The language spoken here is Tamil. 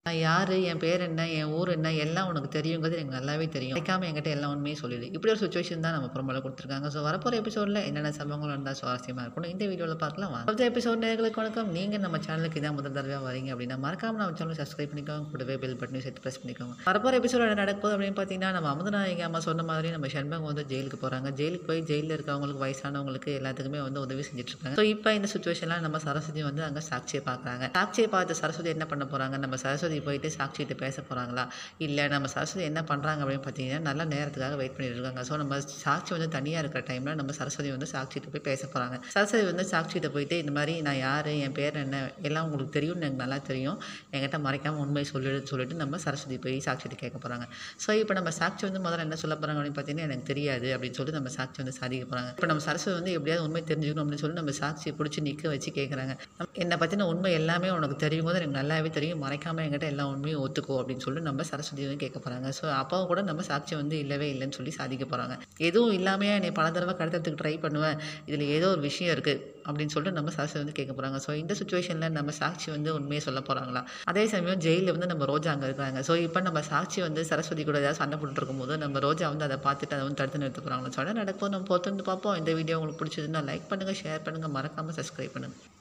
நான் யார் என் பேர் என்ன என் ஊர் என்ன எல்லாம் உனக்கு தெரியுங்கிறது எனக்கு நல்லாவே தெரியும் கிடைக்காம என்கிட்ட எல்லா உண்மையும் சொல்லிடு இப்படி ஒரு சுச்சுவேஷன் தான் நம்ம ப்ரோமோல கொடுத்துருக்காங்க ஸோ வரப்போகிற எபிசோடில் என்னென்ன சம்பவங்கள் இருந்தால் சுவாரஸ்யமாக இருக்கும் இந்த வீடியோவில் பார்க்கலாம் வாங்க அடுத்த எபிசோட் நேர்களுக்கு வணக்கம் நீங்கள் நம்ம சேனலுக்கு இதான் முதல் தடவையாக வரீங்க அப்படின்னா மறக்காம நம்ம சேனல் சப்ஸ்கிரைப் பண்ணிக்கோங்க கூடவே பெல் பட்டனையும் சேர்த்து ப்ரெஸ் பண்ணிக்கோங்க வரப்போகிற எபிசோட் என்ன நடக்குது அப்படின்னு பார்த்தீங்கன்னா நம்ம அமுதநாயகி அம்மா சொன்ன மாதிரி நம்ம ஷண்பகம் வந்து ஜெயிலுக்கு போகிறாங்க ஜெயிலுக்கு போய் ஜெயிலில் இருக்கவங்களுக்கு வயசானவங்களுக்கு எல்லாத்துக்குமே வந்து உதவி செஞ்சுட்டு இருக்காங்க ஸோ இப்போ இந்த சுச்சுவேஷனில் நம்ம சரஸ்வதி வந்து அங்கே சாட்சியை பார்க்குறாங்க சாட்சியை பார்த்து சரஸ்வதி என்ன பண்ண போகிறாங்க நம்ம சரஸ்வதி போயிட்டு சாட்சிகிட்ட பேச போகிறாங்களா இல்லை நம்ம சரஸ்வதி என்ன பண்ணுறாங்க அப்படின்னு பார்த்தீங்கன்னா நல்ல நேரத்துக்காக வெயிட் பண்ணிட்டு இருக்காங்க ஸோ நம்ம சாட்சி வந்து தனியாக இருக்கிற டைமில் நம்ம சரஸ்வதி வந்து சாட்சிகிட்ட போய் பேச போகிறாங்க சரஸ்வதி வந்து சாட்சிகிட்ட போயிட்டு இந்த மாதிரி நான் யார் என் பேர் என்ன எல்லாம் உங்களுக்கு தெரியும்னு எனக்கு நல்லா தெரியும் என்கிட்ட மறைக்காமல் உண்மை சொல்லிடு சொல்லிட்டு நம்ம சரஸ்வதி போய் சாட்சிகிட்ட கேட்க போகிறாங்க ஸோ இப்போ நம்ம சாட்சி வந்து முதல்ல என்ன சொல்ல போகிறாங்க அப்படின்னு பார்த்தீங்கன்னா எனக்கு தெரியாது அப்படின்னு சொல்லிட்டு நம்ம சாட்சி வந்து சாதிக்க போகிறாங்க இப்போ நம்ம சரஸ்வதி வந்து எப்படியாவது உண்மை தெரிஞ்சுக்கணும் அப்படின்னு சொல்லி நம்ம சாட்சியை பிடிச்சி நிற்க வச்சு கேட்குறாங்க என்னை பற்றின உண்மை எல்லாமே உனக்கு தெரியும் போது எனக்கு நல்லாவே தெரியும் மறைக்காமல் என்கிட்ட எல்லா உண்மையும் ஒத்துக்கோ அப்படின்னு சொல்லி நம்ம சரஸ்வதி வந்து கேட்க போகிறாங்க ஸோ அப்போ கூட நம்ம சாட்சி வந்து இல்லவே இல்லைன்னு சொல்லி சாதிக்க போகிறாங்க எதுவும் இல்லாமையே என்னை பல தடவை கடத்துறதுக்கு ட்ரை பண்ணுவேன் இதில் ஏதோ ஒரு விஷயம் இருக்குது அப்படின்னு சொல்லிட்டு நம்ம சரஸ்வதி வந்து கேட்க போகிறாங்க ஸோ இந்த சுச்சுவேஷனில் நம்ம சாட்சி வந்து உண்மையை சொல்ல போகிறாங்களா அதே சமயம் ஜெயிலில் வந்து நம்ம ரோஜா அங்கே இருக்கிறாங்க ஸோ இப்போ நம்ம சாட்சி வந்து சரஸ்வதி கூட ஏதாவது சண்டை போட்டுட்டு இருக்கும்போது நம்ம ரோஜா வந்து அதை பார்த்துட்டு அதை வந்து தடுத்து நிறுத்த போகிறாங்களா சொன்னால் நடக்கும் நம்ம பொறுத்து வந்து பார்ப்போம் இந்த வீடியோ உங்களுக்கு பிடிச்சதுன்னா லைக் பண்ணுங்கள் ஷேர் பண்ணுங்கள் மறக்காமல் சப்ஸ்கிரைப் பண்ணுங்கள்